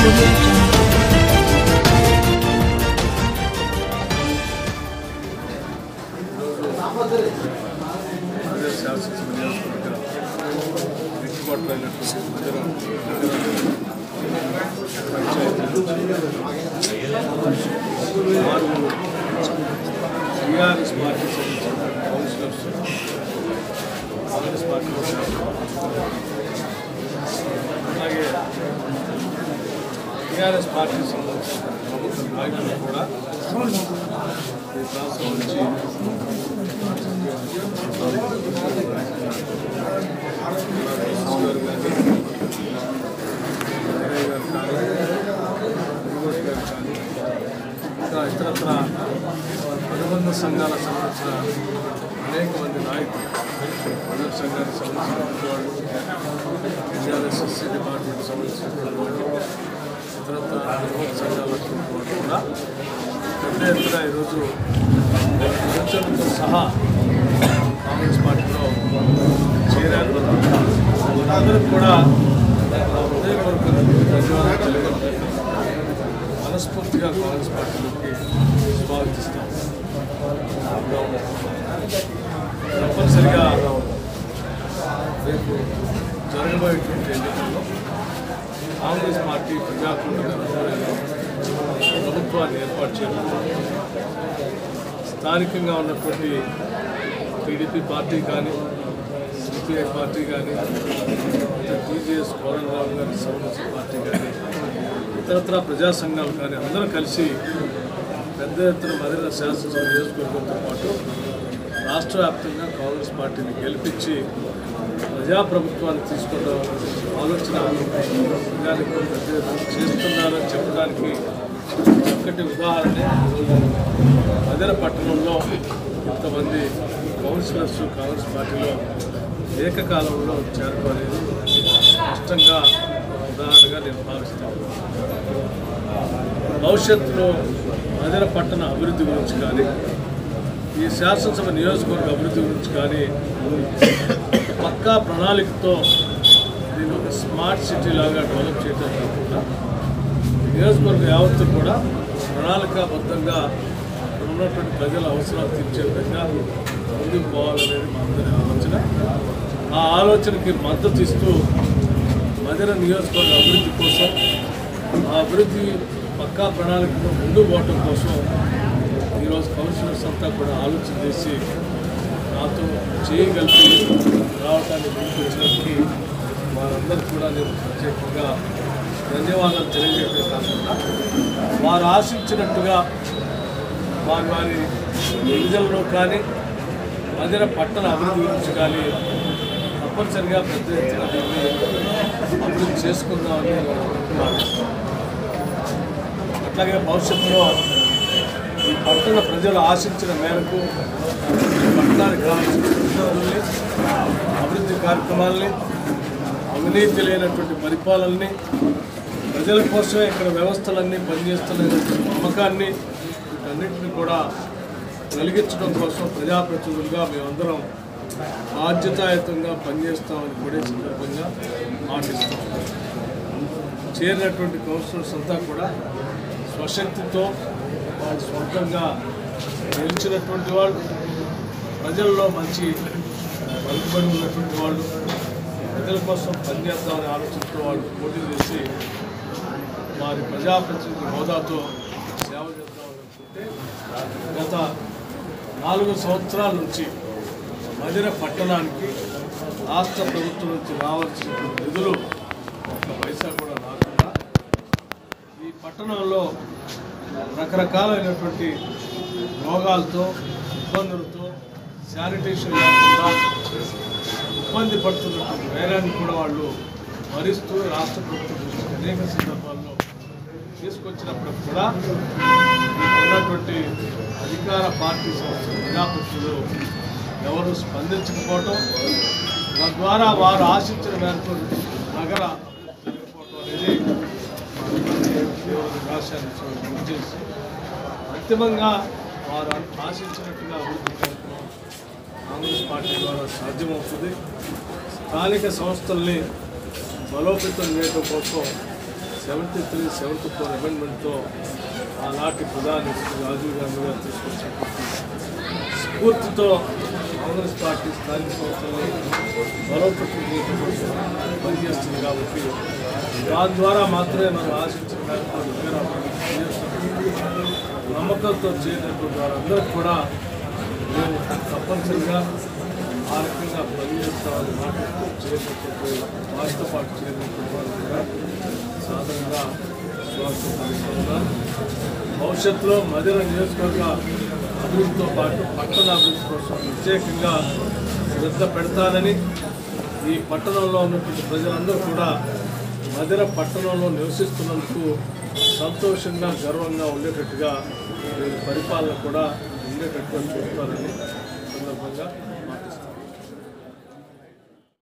audio jungle. అదే శాసనసభ నియోజకవర్గ గిట్టుబాటు అయినటువంటి మందిరం టీఆర్ఎస్ పార్టీ సంబంధించిన కౌన్సిలర్స్ కాంగ్రెస్ పార్టీలో అలాగే టీఆర్ఎస్ పార్టీ సంబంధించిన ప్రముఖ నాయకులు కూడా ఈ ప్రాంతం నుంచి ఇంకా ఇతరత్ర అనుబంధ సంఘాల సంబంధించిన అనేక మంది నాయకులు అనుబంధ సంఘానికి సంబంధించిన వాళ్ళు టీఆర్ఎస్ఎస్సీ డిపార్ట్మెంట్ సంబంధించిన వాళ్ళు ఇతరత్ర అనుబంధ సంఘాలకు వాళ్ళు కూడా పెద్ద ఎత్తున ఈరోజు సూచనలతో సహా కాంగ్రెస్ పార్టీలో చేరారు అందరూ కూడా నా హృదయపూర్వక ధన్యవాదాలు తెలియజేస్తున్నాను. మనస్ఫూర్తిగా కాంగ్రెస్ పార్టీలోకి స్వాగతిస్తాం తప్పనిసరిగా రేపు జరగబోయేటువంటి ఎన్నికల్లో కాంగ్రెస్ పార్టీ ప్రజాకూటమి ఆధ్వర్యంలో ప్రభుత్వాన్ని ఏర్పాటు చేయడం స్థానికంగా ఉన్నటువంటి టీడీపీ పార్టీ కానీ సిపిఐ పార్టీ కానీ టీజీఎస్ కోరంరావు గారి సంబంధించిన పార్టీ కానీ ఇతరత్ర ప్రజా సంఘాలు కానీ అందరూ కలిసి పెద్ద ఎత్తున మదిర శాసనసభ నియోజకవర్గంతో పాటు రాష్ట్ర వ్యాప్తంగా కాంగ్రెస్ పార్టీని గెలిపించి ప్రజాప్రభుత్వాన్ని తీసుకోవడం ఆలోచన ప్రజానికి పెద్ద ఎత్తున చేస్తున్నారని చెప్పడానికి చక్కటి ఉదాహరణ మదిర పట్టణంలో ఇంతమంది కౌన్సిలర్స్ కాంగ్రెస్ పార్టీలో ఏకకాలంలో చేరుకోలేదు స్పష్టంగా ఉదాహరణగా నేను భావిస్తాను భవిష్యత్తులో మదిర పట్టణ అభివృద్ధి గురించి కానీ ఈ శాసనసభ నియోజకవర్గ అభివృద్ధి గురించి కానీ పక్కా ప్రణాళికతో దీన్ని ఒక స్మార్ట్ సిటీ లాగా డెవలప్ చేయడం కాకుండా నియోజకవర్గ యావత్తు కూడా ప్రణాళికాబద్ధంగా ఇక్కడ ఉన్నటువంటి ప్రజల అవసరాలు తీర్చే విధంగా ముందుకు పోవాలనేది మా అందరి ఆలోచన ఆ ఆలోచనకి మద్దతు ఇస్తూ మదిర నియోజకవర్గ అభివృద్ధి కోసం ఆ అభివృద్ధి పక్కా ప్రణాళికతో ముందుకు పోవటం కోసం ఈరోజు కౌన్సిలర్స్ అంతా కూడా ఆలోచన చేసి నాతో చేయగలిపి రావటానికి ముందుకు వచ్చినప్పటికీ వారందరూ కూడా నేను ప్రత్యేకంగా ధన్యవాదాలు తెలియజేయడం కాకుండా వారు ఆశించినట్టుగా వారి వారి గిరిజనలో కానీ మదిర పట్టణ అభివృద్ధి గురించి కానీ తప్పనిసరిగా పెద్ద ఎత్తున దీన్ని అభివృద్ధి చేసుకుందామని భావిస్తున్నాను అట్లాగే భవిష్యత్తులో ఈ పట్టణ ప్రజలు ఆశించిన మేరకు ఈ పట్టణానికి కావాల్సిన వనరుల్ని, అభివృద్ధి కార్యక్రమాలని అవినీతి లేనటువంటి పరిపాలనని ప్రజల కోసమే ఇక్కడ వ్యవస్థలన్నీ పనిచేస్తున్నటువంటి నమ్మకాన్ని వీటన్నిటిని కూడా కలిగించడం కోసం ప్రజాప్రతినిధులుగా మేమందరం బాధ్యతాయుతంగా పనిచేస్తామని కూడా ఈ సందర్భంగా మాటిస్తాం చేరినటువంటి కౌన్సిలర్స్ అంతా కూడా స్వశక్తితో వాళ్ళు సొంతంగా గెలిచినటువంటి వాళ్ళు ప్రజల్లో మంచి పలుకుబడి ఉన్నటువంటి వాళ్ళు ప్రజల కోసం పనిచేద్దామనే ఆలోచనతో వాళ్ళు పోటీ చేసి వారి ప్రజాప్రతినిధి హోదాతో సేవ చేద్దామనుకుంటే గత నాలుగు సంవత్సరాల నుంచి మదిర పట్టణానికి రాష్ట్ర ప్రభుత్వం నుంచి రావాల్సిన నిధులు ఒక్క పైసా కూడా రాకుండా ఈ పట్టణంలో రకరకాలైనటువంటి రోగాలతో ఇబ్బందులతో శానిటేషన్ లేకుండా ఇబ్బంది పడుతున్నటువంటి వైరాన్ని కూడా వాళ్ళు భరిస్తూ రాష్ట్ర ప్రభుత్వం దృష్టికి అనేక సందర్భాల్లో తీసుకొచ్చినప్పుడు కూడా ఉన్నటువంటి అధికార పార్టీ సంస్థ ప్రజాప్రతినిధులు ఎవరు స్పందించకపోవటం తద్వారా వారు ఆశించిన మేరకు నగర జరిగిపోవటం అనేది తీవ్ర నిరాశాన్ని గురి చేసి అంతిమంగా వారు ఆశించినట్టుగా అభివృద్ధి కార్యక్రమం కాంగ్రెస్ పార్టీ ద్వారా సాధ్యమవుతుంది స్థానిక సంస్థల్ని బలోపేతం చేయడం కోసం సెవెంటీ త్రీ సెవెంటీ ఫోర్ అమెండ్మెంట్తో ఆనాటి ప్రధాని శ్రీ రాజీవ్ గాంధీ గారు తీసుకొచ్చినటువంటి స్ఫూర్తితో కాంగ్రెస్ పార్టీ స్థానిక సంస్థల్లో బలోపేతం చేయడం పనిచేస్తుంది కాబట్టి దాని ద్వారా మాత్రమే మనం ఆశించిన కార్యక్రమాలు దగ్గర నమ్మకంతో చేయనటువంటి వారందరికీ కూడా మేము తప్పనిసరిగా ఆ రకంగా పనిచేస్తామని మాట్లాడుతూ చేయనటువంటి వారితో పాటు చేయనటువంటి వారు కూడా సాధారణంగా స్వాగతం పలుకుతున్నారు భవిష్యత్తులో మదిర నియోజకవర్గ అభివృద్ధితో పాటు పట్టణ అభివృద్ధి కోసం ప్రత్యేకంగా శ్రద్ధ పెడతానని ఈ పట్టణంలో ఉన్నటువంటి ప్రజలందరూ కూడా మదిర పట్టణంలో నివసిస్తున్నందుకు సంతోషంగా గర్వంగా ఉండేటట్టుగా వీరి పరిపాలన కూడా ఉండేటట్టుగా చూస్తారని సందర్భంగా